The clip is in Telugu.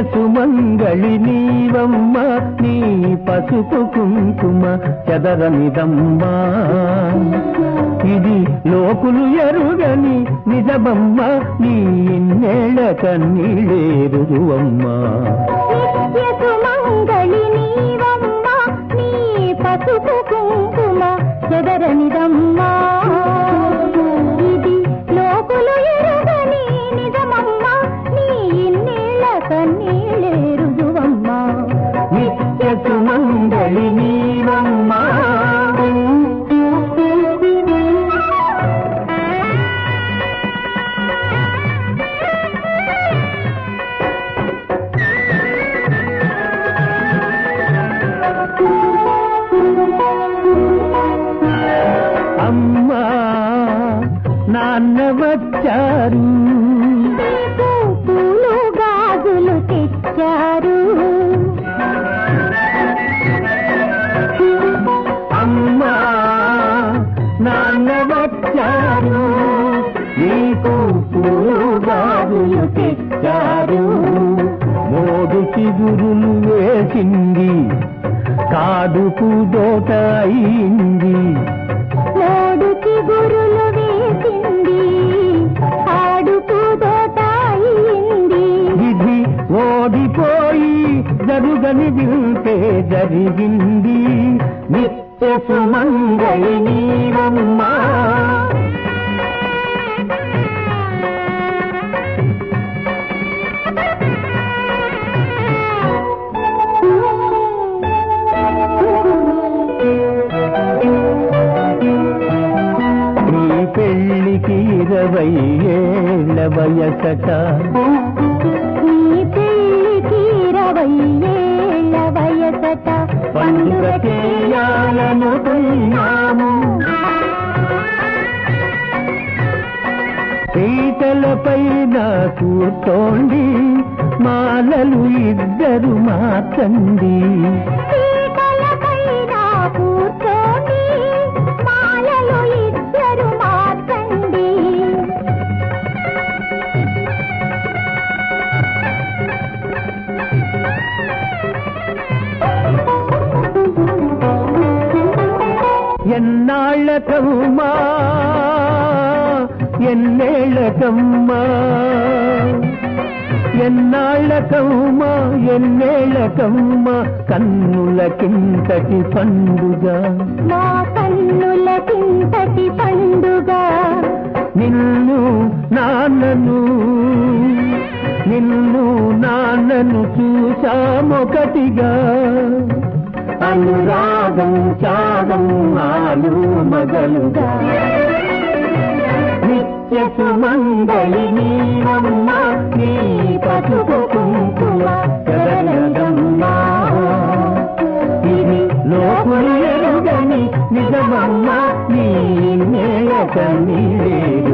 సుమంగళి నీవమ్మ నీ పసుపు కుంకుమ చెదరనిదమ్మా ఇది లోకులు ఎరుగని నిజమమ్మ నీ ఇన్నేళ్ల కన్నీళ్ళేరువమ్మా నిత్య సుమంగళి నీవమ్మ నీ పసుపు కుంకుమ చెదరనిదమ్మా ఇది లోకులు ఎరుగని నిజమమ్మ నీ ఇన్నేళ్ల కన్నీళ్ళేరుదువమ్మా నిత్య సుమంగళి నీవమ్మా అమ్మా నాన్న వచ్చారు నీకు పూలు గాజులు తెచ్చారు అమ్మా నాన్న వచ్చారు నీకు పూగాదులు తెచ్చారు మోడు చిగురులు వేసింది కాడుకు దోట అయింది మోడు చిగురులు వేసింది ఆడుకు తోట అయింది విధి ఓడిపోయి జరుగని వింటే జరిగింది నిత్య సుమంగళి నీవమ్మా నీ పెళ్లికి ఇరవై ఏళ్ళ వయసట నీ పెళ్ళికి ఇరవై ఏళ్ళ వయసట పండుగ చేయాలనుకున్నాము పీటలపైన కూర్చోండి మాలలు ఇద్దరు మార్చండి పీటలపైన కూర్చోండి మాలలు ఇద్దరు మార్చండి ఎన్నాళ్ళకమ్మా ఎన్నేళ్ళకమ్మా ఎన్నాళ్ళకమ్మా ఎన్నేళ్ళకమ్మా కన్నుల కింతటి పండుగ మా కన్నుల కింతటి పండుగ నిన్ను నాన్నను నిన్ను నాన్నను చూశామొకటిగా అనురాగం త్యాగం ఆలు మగలుగా నిత్య సుమంగళి నీవమ్మ నీ పసుపు కుంకుమ జగనదమ్మా ఇది లోకులు ఎరుగని నిజమమ్మ నీ నేల కన్నీరేరు